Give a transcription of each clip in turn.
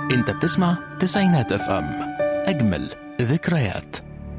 انت بتسمع تسعينات اف ام اجمل ذكريات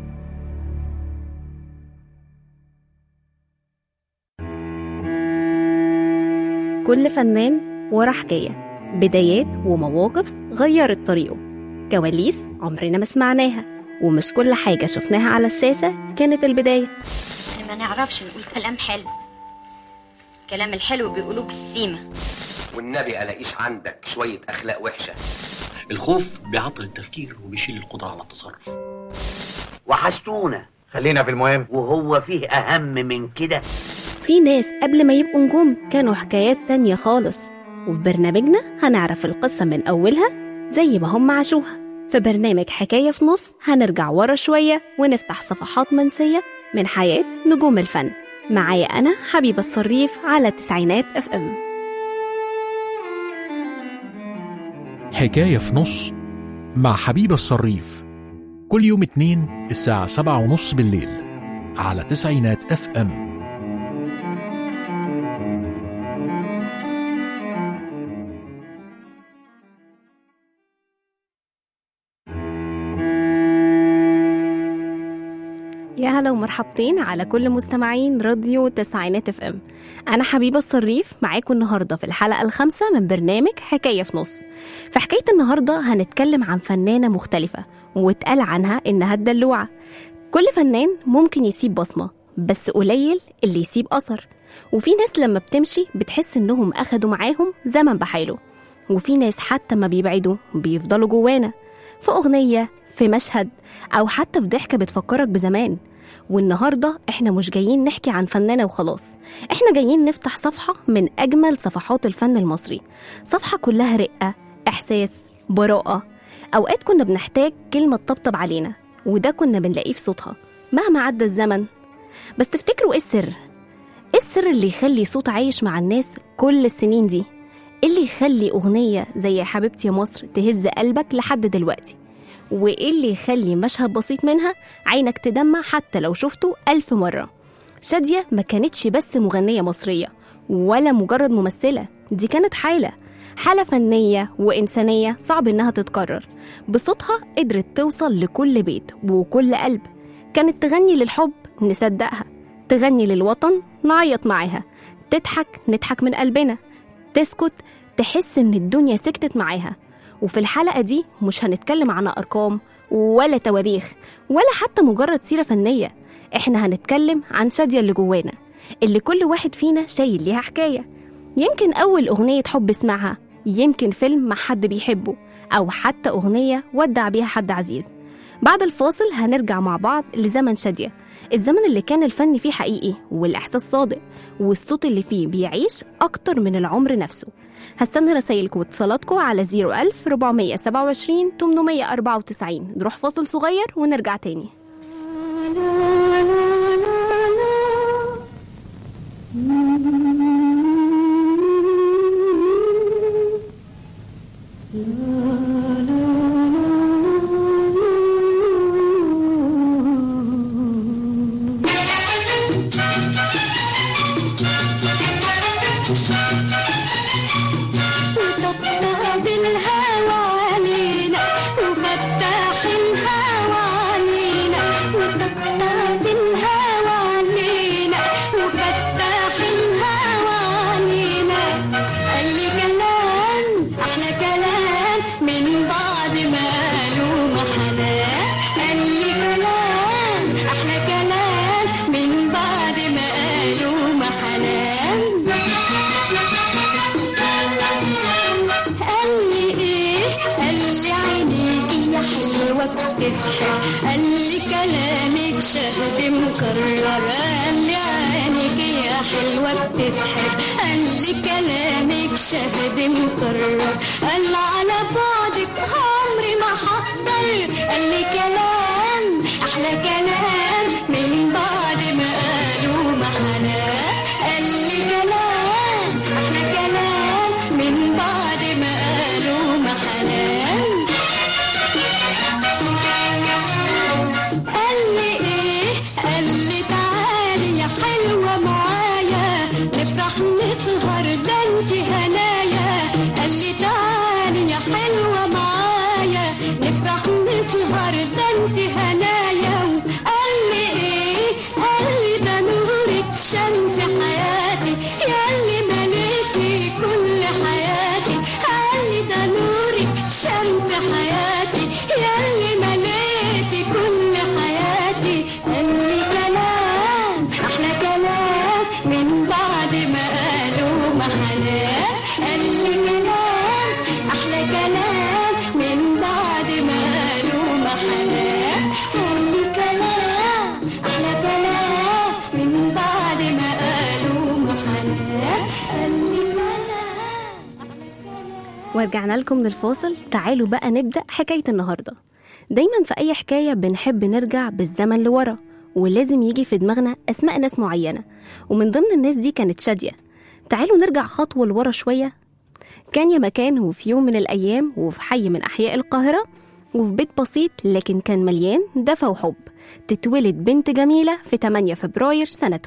كل فنان ورا حكاية بدايات ومواقف غيرت طريقه كواليس عمرنا ما سمعناها ومش كل حاجة شفناها على الشاشة كانت البداية احنا ما نعرفش نقول كلام حلو الكلام الحلو بيقولوه بالسيمة والنبي الاقيش عندك شويه اخلاق وحشه الخوف بيعطل التفكير وبيشيل القدرة على التصرف وحشتونا خلينا في المهم وهو فيه أهم من كده في ناس قبل ما يبقوا نجوم كانوا حكايات تانية خالص وفي برنامجنا هنعرف القصة من أولها زي ما هم عاشوها في برنامج حكاية في نص هنرجع ورا شوية ونفتح صفحات منسية من حياة نجوم الفن معايا أنا حبيبة الصريف على تسعينات اف ام حكاية في نص مع حبيب الصريف كل يوم اتنين الساعة سبعة ونص بالليل على تسعينات اف ام يا هلا ومرحبتين على كل مستمعين راديو تسعينات اف ام انا حبيبه الصريف معاكم النهارده في الحلقه الخامسه من برنامج حكايه في نص في حكايه النهارده هنتكلم عن فنانه مختلفه واتقال عنها انها الدلوعه كل فنان ممكن يسيب بصمه بس قليل اللي يسيب اثر وفي ناس لما بتمشي بتحس انهم اخدوا معاهم زمن بحاله وفي ناس حتى ما بيبعدوا بيفضلوا جوانا في أغنية في مشهد أو حتى في ضحكة بتفكرك بزمان والنهاردة إحنا مش جايين نحكي عن فنانة وخلاص إحنا جايين نفتح صفحة من أجمل صفحات الفن المصري صفحة كلها رقة إحساس براءة أوقات كنا بنحتاج كلمة تطبطب علينا وده كنا بنلاقيه في صوتها مهما عدى الزمن بس تفتكروا إيه السر؟ إيه السر اللي يخلي صوت عايش مع الناس كل السنين دي؟ إيه اللي يخلي أغنية زي يا حبيبتي يا مصر تهز قلبك لحد دلوقتي وإيه اللي يخلي مشهد بسيط منها عينك تدمع حتى لو شفته ألف مرة شادية ما كانتش بس مغنية مصرية ولا مجرد ممثلة دي كانت حالة حالة فنية وإنسانية صعب إنها تتكرر بصوتها قدرت توصل لكل بيت وكل قلب كانت تغني للحب نصدقها تغني للوطن نعيط معاها تضحك نضحك من قلبنا تسكت تحس إن الدنيا سكتت معاها وفي الحلقة دي مش هنتكلم عن أرقام ولا تواريخ ولا حتى مجرد سيرة فنية إحنا هنتكلم عن شادية اللي جوانا اللي كل واحد فينا شايل ليها حكاية يمكن أول أغنية حب اسمعها يمكن فيلم مع حد بيحبه أو حتى أغنية ودع بيها حد عزيز بعد الفاصل هنرجع مع بعض لزمن شادية الزمن اللي كان الفن فيه حقيقي والإحساس صادق والصوت اللي فيه بيعيش أكتر من العمر نفسه هستنى رسايلكم واتصالاتكم على 01000 427 894 نروح فاصل صغير ونرجع تاني وطبطب الهوى علينا وفتح الهوى علينا وطبطب الهوى علينا وفتح الهوى علينا قال لي كلام احلى كلام من بعد ما قالوا محناه قال لي كلام احلى كلام من بعد ما قالوا محناه قال لي ايه قال لي عينيكي يا حلوه بتسحر قال لي كلامك شهد مكرر قال لي عينيكي يا حلوه بتسحر قال لي كلامك شهد مكرر قال لي على بعدك عمري ما حقدر قال لي كلام احلى كلام من بعد ما قالوا محناه قال لي كلام احلى كلام من بعد ما قالوا محناه قال لي ايه قال لي تعالي يا حلوه معايا نفرح نسهر ده انت هنايا قال لي تعالي يا حلوه معايا حنان قال لي كلام احلى كلام من بعد ما قالوا ما حنان قال لي كلام احلى كلام من بعد ما قالوا ما حنان قال لي كلام ورجعنا لكم من الفاصل تعالوا بقى نبدأ حكاية النهاردة دايما في أي حكاية بنحب نرجع بالزمن لورا ولازم يجي في دماغنا أسماء ناس معينة ومن ضمن الناس دي كانت شادية تعالوا نرجع خطوة لورا شوية كان يا مكان وفي يوم من الأيام وفي حي من أحياء القاهرة وفي بيت بسيط لكن كان مليان دفى وحب تتولد بنت جميلة في 8 فبراير سنة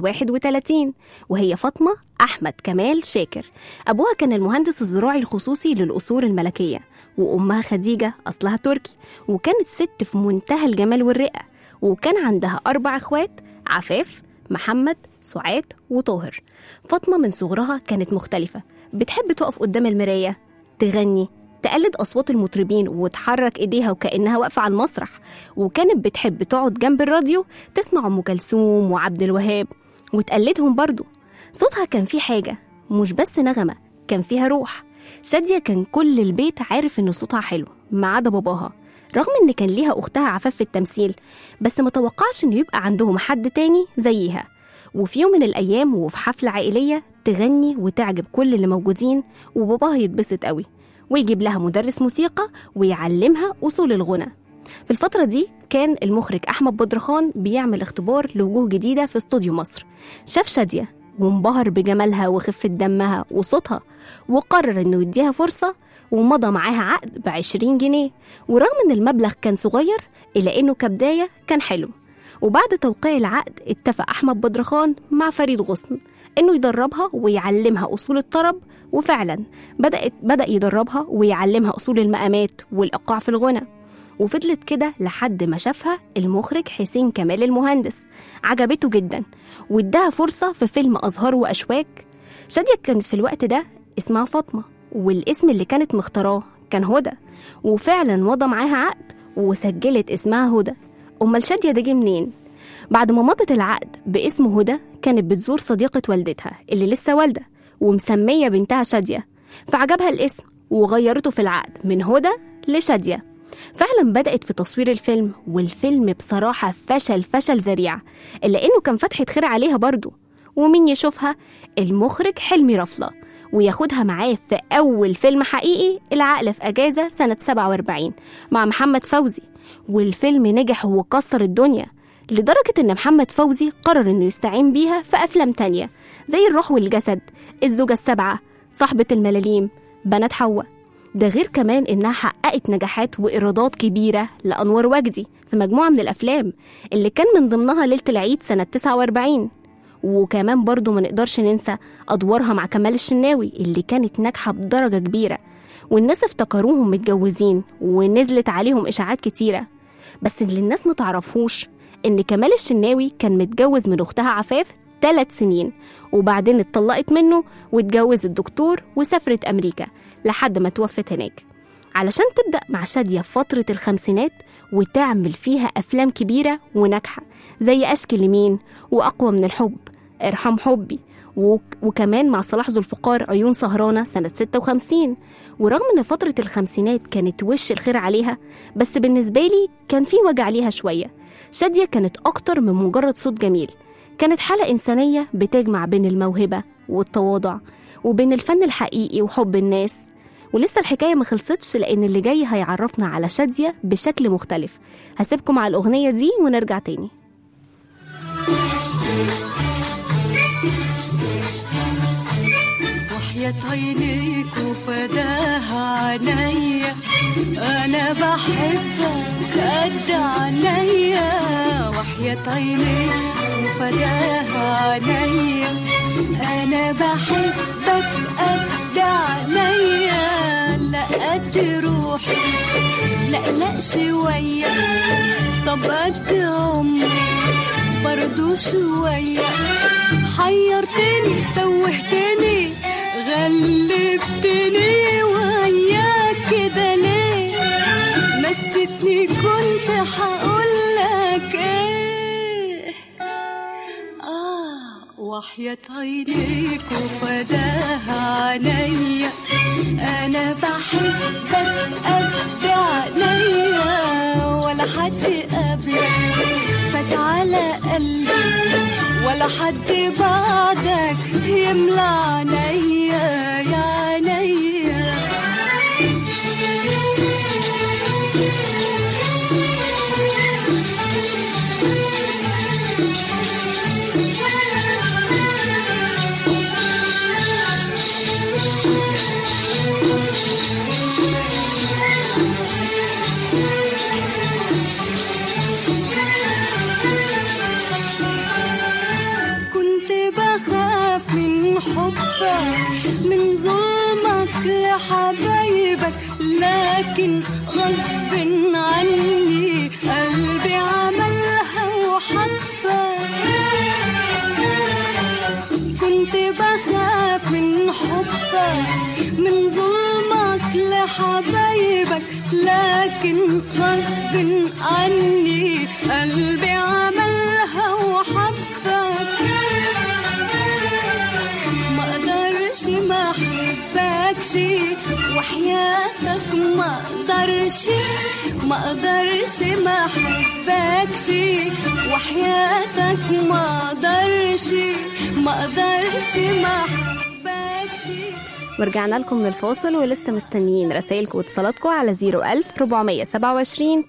31 وهي فاطمة أحمد كمال شاكر أبوها كان المهندس الزراعي الخصوصي للأصول الملكية وأمها خديجة أصلها تركي وكانت ست في منتهى الجمال والرقة وكان عندها أربع إخوات عفاف محمد سعاد وطاهر فاطمة من صغرها كانت مختلفة بتحب تقف قدام المراية تغني تقلد أصوات المطربين وتحرك إيديها وكأنها واقفة على المسرح وكانت بتحب تقعد جنب الراديو تسمع أم كلثوم وعبد الوهاب وتقلدهم برضو صوتها كان فيه حاجة مش بس نغمة كان فيها روح شادية كان كل البيت عارف إن صوتها حلو ما عدا باباها رغم إن كان ليها أختها عفاف في التمثيل بس ما توقعش إنه يبقى عندهم حد تاني زيها وفي يوم من الأيام وفي حفلة عائلية تغني وتعجب كل اللي موجودين وباباها يتبسط قوي ويجيب لها مدرس موسيقى ويعلمها أصول الغنى في الفترة دي كان المخرج أحمد بدرخان بيعمل اختبار لوجوه جديدة في استوديو مصر شاف شادية وانبهر بجمالها وخفة دمها وصوتها وقرر إنه يديها فرصة ومضى معاها عقد بعشرين جنيه ورغم إن المبلغ كان صغير إلا إنه كبداية كان حلو وبعد توقيع العقد اتفق أحمد بدرخان مع فريد غصن إنه يدربها ويعلمها أصول الطرب وفعلا بدأت بدأ يدربها ويعلمها أصول المقامات والإيقاع في الغنى وفضلت كده لحد ما شافها المخرج حسين كمال المهندس عجبته جدا واداها فرصة في فيلم أزهار وأشواك شادية كانت في الوقت ده اسمها فاطمة والاسم اللي كانت مختاراه كان هدى وفعلا مضى معاها عقد وسجلت اسمها هدى أمال شادية ده جه منين؟ بعد ما مضت العقد باسم هدى كانت بتزور صديقة والدتها اللي لسه والدة ومسمية بنتها شادية فعجبها الاسم وغيرته في العقد من هدى لشادية فعلا بدأت في تصوير الفيلم والفيلم بصراحة فشل فشل ذريع إلا إنه كان فتحة خير عليها برضه ومين يشوفها المخرج حلمي رفلة وياخدها معاه في أول فيلم حقيقي العقل في أجازة سنة 47 مع محمد فوزي والفيلم نجح وكسر الدنيا لدرجة إن محمد فوزي قرر إنه يستعين بيها في أفلام تانية زي الروح والجسد الزوجة السبعة صاحبة الملاليم بنات حواء ده غير كمان إنها حققت نجاحات وإيرادات كبيرة لأنوار وجدي في مجموعة من الأفلام اللي كان من ضمنها ليلة العيد سنة 49 وكمان برضو ما نقدرش ننسى أدوارها مع كمال الشناوي اللي كانت ناجحة بدرجة كبيرة والناس افتكروهم متجوزين ونزلت عليهم إشاعات كتيرة بس اللي الناس ما تعرفوش إن كمال الشناوي كان متجوز من أختها عفاف ثلاث سنين وبعدين اتطلقت منه واتجوز الدكتور وسافرت أمريكا لحد ما توفت هناك علشان تبدأ مع شادية في فترة الخمسينات وتعمل فيها أفلام كبيرة وناجحة زي أشكي لمين وأقوى من الحب ارحم حبي وك- وكمان مع صلاح ذو الفقار عيون سهرانة سنة 56 ورغم إن فترة الخمسينات كانت وش الخير عليها بس بالنسبة لي كان في وجع عليها شوية شادية كانت أكتر من مجرد صوت جميل كانت حالة إنسانية بتجمع بين الموهبة والتواضع وبين الفن الحقيقي وحب الناس ولسه الحكاية ما خلصتش لأن اللي جاي هيعرفنا على شادية بشكل مختلف هسيبكم على الأغنية دي ونرجع تاني وحياة عينيك وفداها عينيا انا بحبك قد عينيا وحياة عينيك وفداها عينيا انا بحبك قد عينيا لا قد روحي لا لا شوية طب قد عمري برضو شوية حيرتني توهتني غلبتني وياك كده ليه نستني كنت هقولك ايه آه وحياة عينيك وفداها عينيا انا بحبك قد عينيا ولا حد قبلك فات على قلبي ولا حد بعدك يملى عينيا يا عينيا كنت بخاف من حبك من ظلمك لحبايبك لكن غصب عني قلبي عملها وحبك كنت بخاف من حبك من ظلمك لحبايبك لكن غصب عني قلبي عملها وحبك ما اقدرش ما احبكش وحياتك ما اقدرش ما اقدرش ما احبكش وحياتك ما اقدرش ما اقدرش ما احبكش ورجعنا لكم من الفاصل ولسه مستنيين رسائلكم واتصالاتكم على 01000 427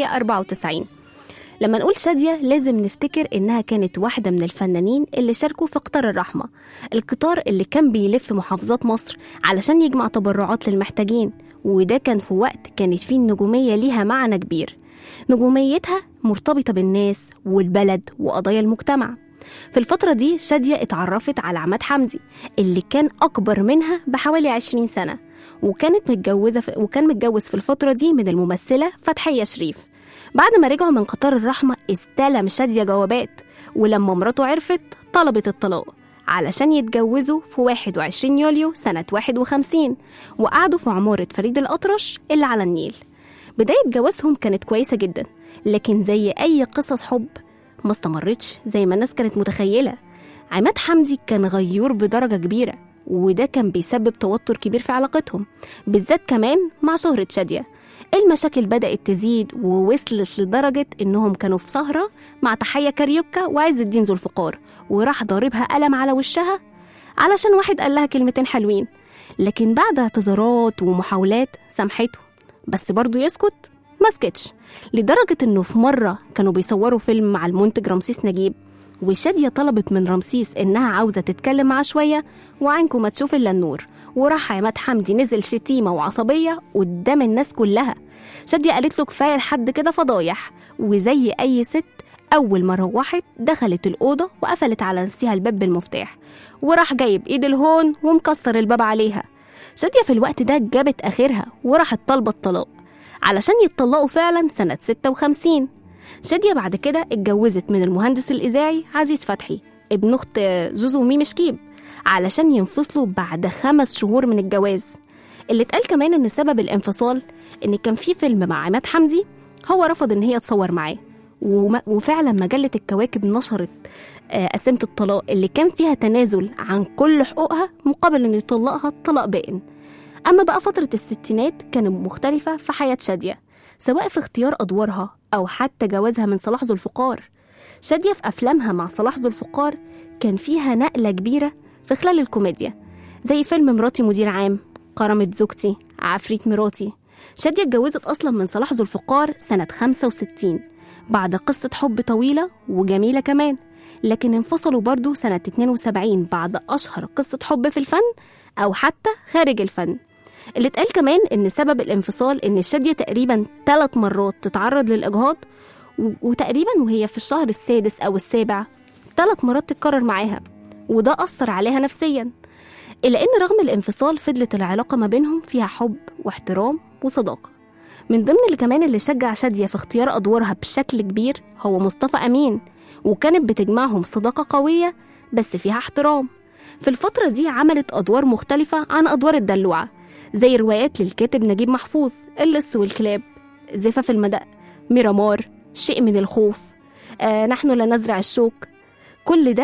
894 لما نقول شادية لازم نفتكر إنها كانت واحدة من الفنانين اللي شاركوا في قطار الرحمة القطار اللي كان بيلف محافظات مصر علشان يجمع تبرعات للمحتاجين وده كان في وقت كانت فيه النجومية ليها معنى كبير نجوميتها مرتبطة بالناس والبلد وقضايا المجتمع في الفترة دي شادية اتعرفت على عماد حمدي اللي كان أكبر منها بحوالي 20 سنة وكانت متجوزة في وكان متجوز في الفترة دي من الممثلة فتحية شريف بعد ما رجعوا من قطار الرحمة استلم شادية جوابات ولما مراته عرفت طلبت الطلاق علشان يتجوزوا في 21 يوليو سنة 51 وقعدوا في عمارة فريد الأطرش اللي على النيل بداية جوازهم كانت كويسة جدا لكن زي أي قصص حب ما استمرتش زي ما الناس كانت متخيلة عماد حمدي كان غيور بدرجة كبيرة وده كان بيسبب توتر كبير في علاقتهم بالذات كمان مع شهرة شادية المشاكل بدأت تزيد ووصلت لدرجة إنهم كانوا في سهرة مع تحية كاريوكا وعز الدين ذو الفقار وراح ضاربها قلم على وشها علشان واحد قال لها كلمتين حلوين لكن بعد اعتذارات ومحاولات سامحته بس برضه يسكت ما سكتش لدرجة إنه في مرة كانوا بيصوروا فيلم مع المنتج رمسيس نجيب وشادية طلبت من رمسيس إنها عاوزة تتكلم معاه شوية وعينكم ما تشوف إلا النور وراح عماد حمدي نزل شتيمة وعصبية قدام الناس كلها شادية قالت له كفاية لحد كده فضايح وزي أي ست أول ما روحت دخلت الأوضة وقفلت على نفسها الباب بالمفتاح وراح جايب إيد الهون ومكسر الباب عليها شادية في الوقت ده جابت آخرها وراحت طالبة الطلاق علشان يتطلقوا فعلا سنة 56 شادية بعد كده اتجوزت من المهندس الإذاعي عزيز فتحي ابن أخت زوزو ميمي شكيب علشان ينفصلوا بعد خمس شهور من الجواز اللي اتقال كمان إن سبب الانفصال إن كان في فيلم مع عماد حمدي هو رفض إن هي تصور معاه وما- وفعلا مجلة الكواكب نشرت آه، قسيمة الطلاق اللي كان فيها تنازل عن كل حقوقها مقابل إنه يطلقها طلاق بائن أما بقى فترة الستينات كانت مختلفة في حياة شادية سواء في اختيار أدوارها أو حتى جوازها من صلاح ذو الفقار شادية في أفلامها مع صلاح ذو الفقار كان فيها نقلة كبيرة في خلال الكوميديا زي فيلم مراتي مدير عام كرمة زوجتي عفريت مراتي شادية اتجوزت أصلا من صلاح ذو الفقار سنة 65 بعد قصة حب طويلة وجميلة كمان لكن انفصلوا برضو سنة 72 بعد أشهر قصة حب في الفن أو حتى خارج الفن اللي اتقال كمان إن سبب الانفصال إن شادية تقريبا ثلاث مرات تتعرض للإجهاض و- وتقريبا وهي في الشهر السادس أو السابع ثلاث مرات تتكرر معاها وده أثر عليها نفسيا إلا إن رغم الانفصال فضلت العلاقة ما بينهم فيها حب واحترام وصداقة من ضمن اللي كمان اللي شجع شادية في اختيار أدوارها بشكل كبير هو مصطفى أمين وكانت بتجمعهم صداقة قوية بس فيها احترام في الفترة دي عملت أدوار مختلفة عن أدوار الدلوعة زي روايات للكاتب نجيب محفوظ اللص والكلاب زفاف المدق ميرامار شيء من الخوف آه نحن لا نزرع الشوك كل ده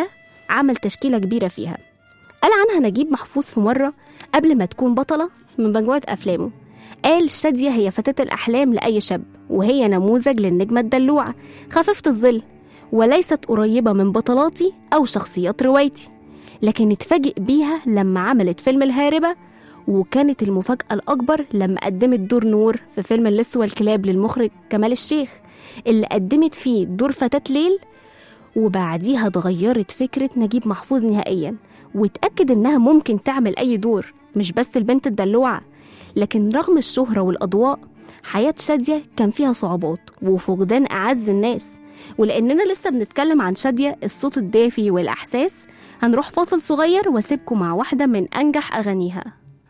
عمل تشكيلة كبيرة فيها قال عنها نجيب محفوظ في مرة قبل ما تكون بطلة من مجموعة أفلامه قال شادية هي فتاة الأحلام لأي شاب وهي نموذج للنجمة الدلوعة خفيفة الظل وليست قريبة من بطلاتي أو شخصيات روايتي لكن اتفاجئ بيها لما عملت فيلم الهاربة وكانت المفاجأة الأكبر لما قدمت دور نور في فيلم اللص والكلاب للمخرج كمال الشيخ اللي قدمت فيه دور فتاة ليل وبعديها اتغيرت فكرة نجيب محفوظ نهائيا واتأكد إنها ممكن تعمل أي دور مش بس البنت الدلوعة لكن رغم الشهرة والأضواء حياة شادية كان فيها صعوبات وفقدان أعز الناس ولأننا لسه بنتكلم عن شادية الصوت الدافي والأحساس هنروح فاصل صغير واسيبكم مع واحدة من أنجح أغانيها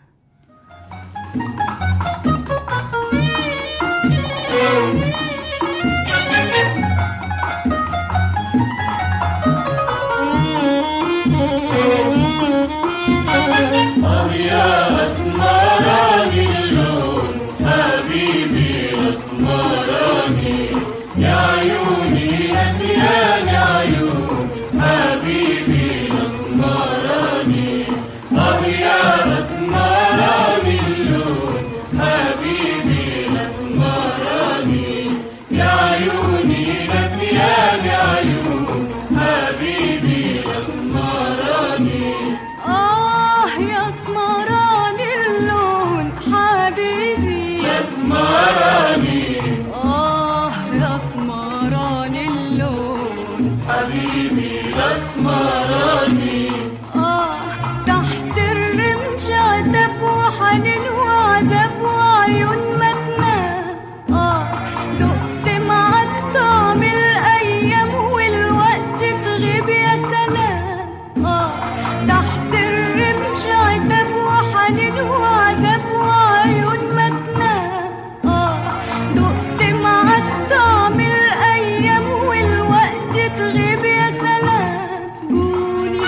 آه يا اسمراني اللون حبيبي يا اسمراني آه يا اسمراني اللون حبيبي يا اسمراني آه تحت الرمش عتب وحنين وعذاب وعيون ما تنام آه دقت مع الطعم الأيام والوقت تغيب يا سلام آه تحت الرمش عتب وحنين وعذاب وعيون ما تنام آه دقت مع الطعم الأيام والوقت تغيب يا سلام جوني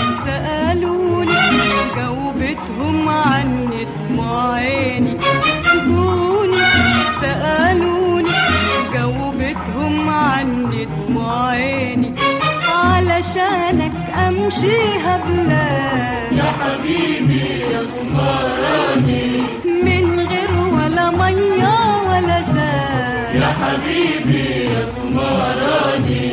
سألوني جاوبتهم عني دموع عيني جوني سألوني جاوبتهم عني دموع عيني علشانك أمشيها بلاد يا حبيبي يا سمراني من غير ولا مية ولا زاد يا حبيبي يا سمراني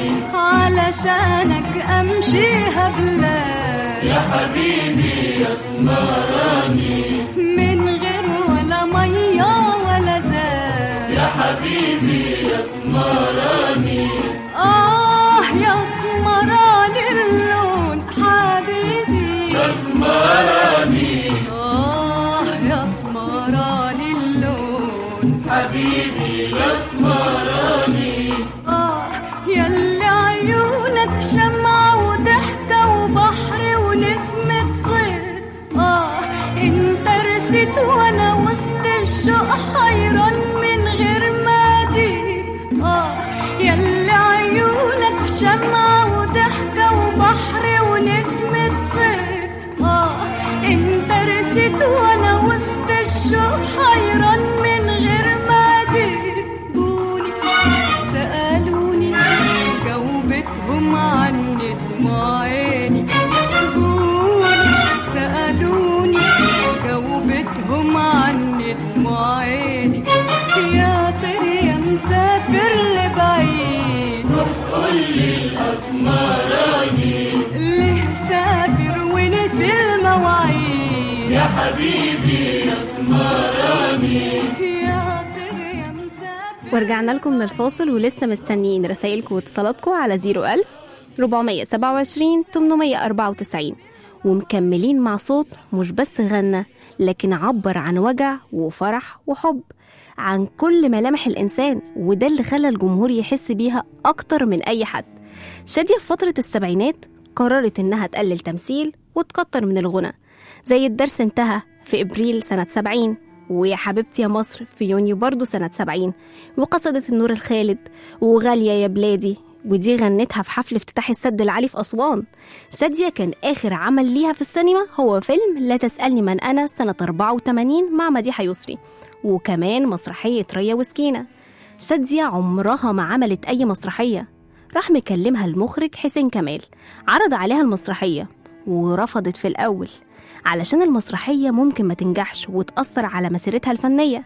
علشانك أمشيها بلاد يا حبيبي يا سمراني من غير ولا مية ولا زاد يا حبيبي يا سمراني آه يا سمراني اللون حبيبي يا سمراني آه يا سمراني اللون حبيبي يا سمراني آه ياللي عيونك شمعة وضحكة وبحر ونسمة صيف آه انت رسيت وانا وسط الشوق حيران من غير ما أدير اه ياللي عيونك شمعة وضحكة وبحر ونسمة صيف اه انت رسيت وانا وسط الشوق حيران من غير ما أدير جوني سألوني جاوبتهم عني دموع عيني جوني سألوني جاوبتهم عني دموع عيني يا طير يا مسافر لبعيد قولي الأسمراني ليه سافر ونسي المواعيد يا حبيبي يا اسمراني يا طير يا مسافر ورجعنا لكم من الفاصل ولسه مستنيين رسايلكم واتصالاتكم على 01000 427 894 ومكملين مع صوت مش بس غنى لكن عبر عن وجع وفرح وحب عن كل ملامح الإنسان وده اللي خلى الجمهور يحس بيها أكتر من أي حد شادية في فترة السبعينات قررت إنها تقلل تمثيل وتكتر من الغنى زي الدرس انتهى في إبريل سنة 70 ويا حبيبتي يا مصر في يونيو برضو سنة 70 وقصدت النور الخالد وغالية يا بلادي ودي غنتها في حفل افتتاح السد العالي في أسوان شادية كان آخر عمل ليها في السينما هو فيلم لا تسألني من أنا سنة 84 مع مديحة يسري وكمان مسرحية ريا وسكينة شادية عمرها ما عملت أي مسرحية راح مكلمها المخرج حسين كمال عرض عليها المسرحية ورفضت في الأول علشان المسرحية ممكن ما تنجحش وتأثر على مسيرتها الفنية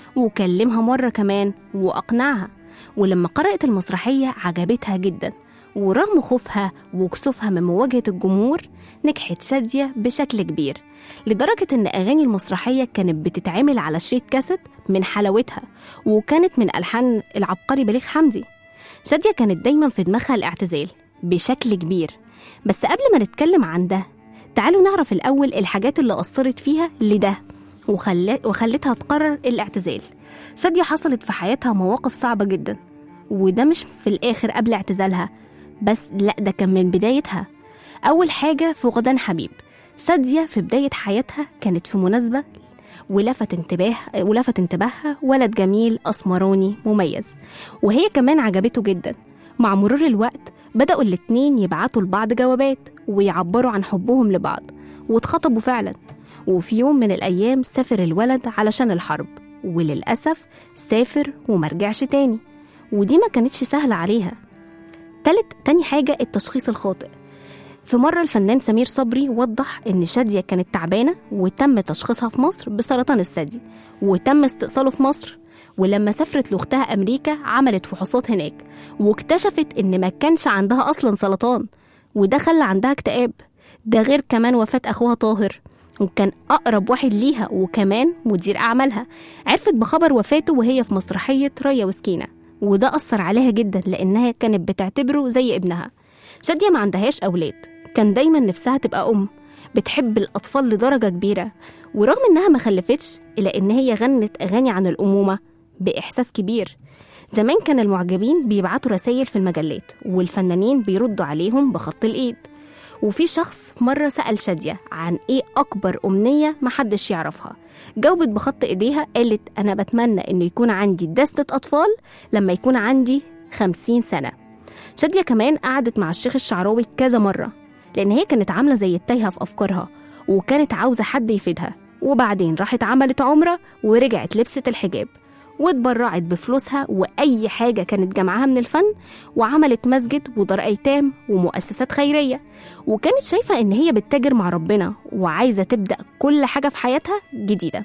وكلمها مرة كمان وأقنعها ولما قرأت المسرحية عجبتها جدا ورغم خوفها وكسوفها من مواجهة الجمهور نجحت شادية بشكل كبير لدرجة إن أغاني المسرحية كانت بتتعمل على شريط كاسيت من حلاوتها وكانت من ألحان العبقري بليغ حمدي شادية كانت دايما في دماغها الاعتزال بشكل كبير بس قبل ما نتكلم عن ده تعالوا نعرف الأول الحاجات اللي أثرت فيها لده وخل... وخلتها تقرر الاعتزال شادية حصلت في حياتها مواقف صعبة جدا وده مش في الآخر قبل اعتزالها بس لا ده كان من بدايتها أول حاجة فقدان حبيب شادية في بداية حياتها كانت في مناسبة ولفت انتباه ولفت انتباهها ولد جميل أسمراني مميز وهي كمان عجبته جدا مع مرور الوقت بدأوا الاتنين يبعتوا لبعض جوابات ويعبروا عن حبهم لبعض واتخطبوا فعلا وفي يوم من الأيام سافر الولد علشان الحرب وللأسف سافر ومرجعش تاني ودي ما كانتش سهلة عليها تالت تاني حاجة التشخيص الخاطئ في مرة الفنان سمير صبري وضح إن شادية كانت تعبانة وتم تشخيصها في مصر بسرطان الثدي وتم استئصاله في مصر ولما سافرت لأختها أمريكا عملت فحوصات هناك واكتشفت إن ما كانش عندها أصلا سرطان وده خلى عندها اكتئاب ده غير كمان وفاة أخوها طاهر وكان أقرب واحد ليها وكمان مدير أعمالها عرفت بخبر وفاته وهي في مسرحية ريا وسكينة وده أثر عليها جدا لأنها كانت بتعتبره زي ابنها شادية ما عندهاش أولاد كان دايما نفسها تبقى أم بتحب الأطفال لدرجة كبيرة ورغم إنها ما خلفتش إلا إن هي غنت أغاني عن الأمومة بإحساس كبير زمان كان المعجبين بيبعتوا رسائل في المجلات والفنانين بيردوا عليهم بخط الإيد وفي شخص مرة سأل شادية عن إيه أكبر أمنية محدش يعرفها جاوبت بخط إيديها قالت أنا بتمنى إنه يكون عندي دستة أطفال لما يكون عندي خمسين سنة شادية كمان قعدت مع الشيخ الشعراوي كذا مرة لأن هي كانت عاملة زي التايهة في أفكارها وكانت عاوزة حد يفيدها وبعدين راحت عملت عمرة ورجعت لبست الحجاب واتبرعت بفلوسها وأي حاجة كانت جمعها من الفن وعملت مسجد ودار أيتام ومؤسسات خيرية وكانت شايفة إن هي بتتاجر مع ربنا وعايزة تبدأ كل حاجة في حياتها جديدة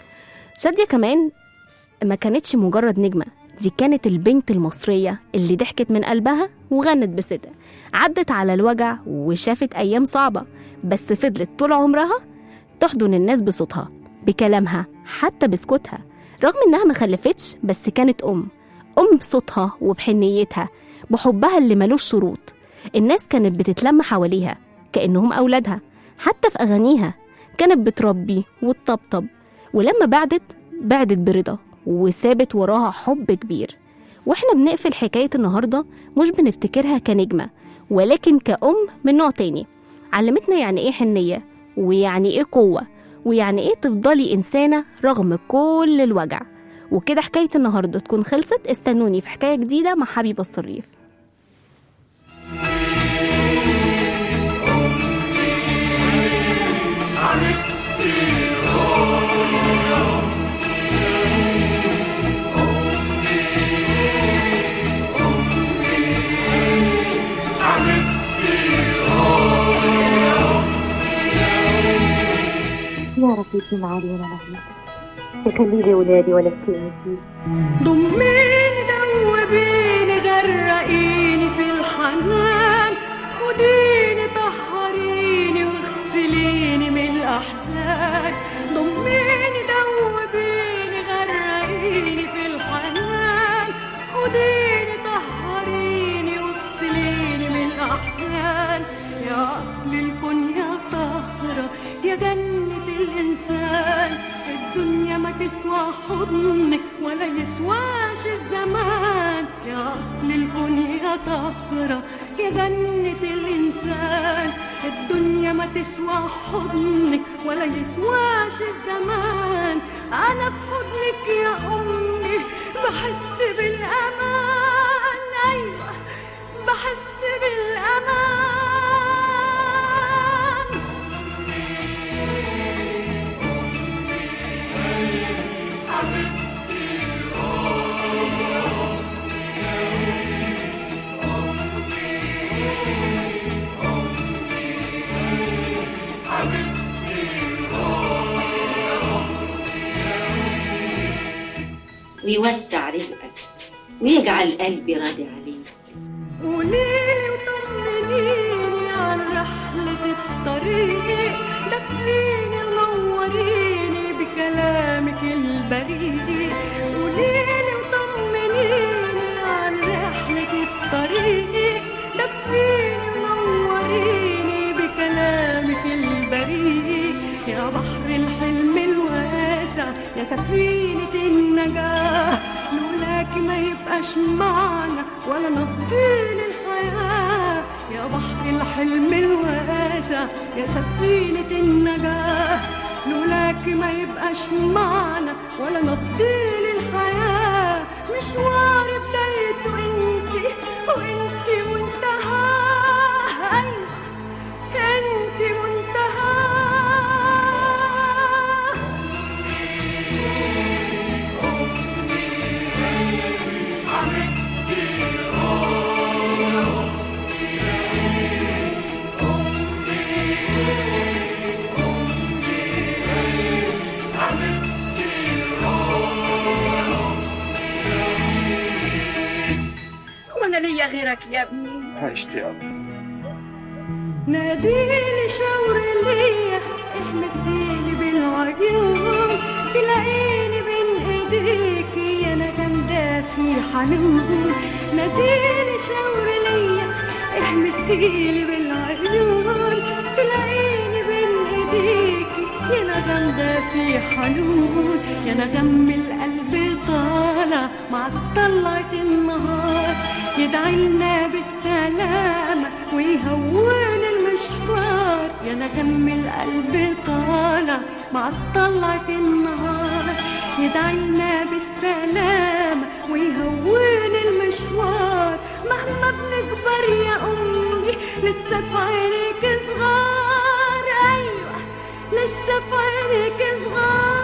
شادية كمان ما كانتش مجرد نجمة دي كانت البنت المصرية اللي ضحكت من قلبها وغنت بصدق عدت على الوجع وشافت أيام صعبة بس فضلت طول عمرها تحضن الناس بصوتها بكلامها حتى بسكوتها رغم إنها ما خلفتش بس كانت أم أم بصوتها وبحنيتها بحبها اللي ملوش شروط الناس كانت بتتلم حواليها كأنهم أولادها حتى في أغانيها كانت بتربي وتطبطب ولما بعدت بعدت برضا وسابت وراها حب كبير واحنا بنقفل حكاية النهاردة مش بنفتكرها كنجمة ولكن كأم من نوع تاني علمتنا يعني ايه حنية ويعني ايه قوة ويعني ايه تفضلي إنسانة رغم كل الوجع وكده حكاية النهاردة تكون خلصت استنوني في حكاية جديدة مع حبيبة الصريف يا رفيقي معالي ولا نهيك تكلي لي ولادي ولا تنسي ضميني دوبيني غرقيني في الحنان خديني طهريني واغسليني من الأحزان ضميني دوبيني غرقيني في الحنان خديني طهريني واغسليني من الأحزان يا أصل الكون يا طهرة يا جنة الإنسان الدنيا ما تسوى حضنك ولا يسواش الزمان يا أصل الكون يا طهرة يا جنة الإنسان الدنيا ما تسوى حضنك ولا يسواش الزمان أنا في حضنك يا أمي بحس بالأمان أيوة بحس بالأمان ويوسع رزقك ويجعل قلبي راضي عليك قوليلي وطمنيني عن رحلة الطريق دفيني ونوريني بكلامك البريء قوليلي وطمنيني عن رحلة الطريق دفيني ونوريني بكلامك البريء يا بحر الحلم الواسع يا سفينة النجاة لولاك ما يبقاش معنا ولا نضيل الحياة يا بحر الحلم الواسع يا سفينة النجاة لولاك ما يبقاش معنا ولا نضيل الحياة مشوار بدايته انتي وانتي منتهى أيوة انتي منتهى وانا ليا غيرك يا ابني عشت يا أبا ناديلي شاور ليا احمسيلي بالعيون تلاقيني بين ايديكي انا جامده في حنون ناديلي شاور ليا احمسيلي بالعيون تلاقيني بين ايديكي يا انا جامده في حنون يا انا دم القلب طالع مع طلعة النهار يدعي لنا بالسلامة ويهون المشوار يا نجم القلب طالع مع طلعة النهار يدعي لنا بالسلامة ويهون المشوار مهما بنكبر يا أمي لسه في عينيك صغار أيوة لسه في عينيك صغار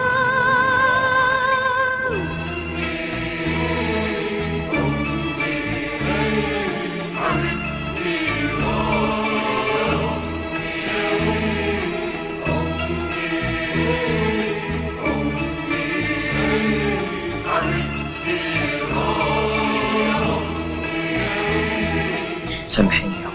سامحيني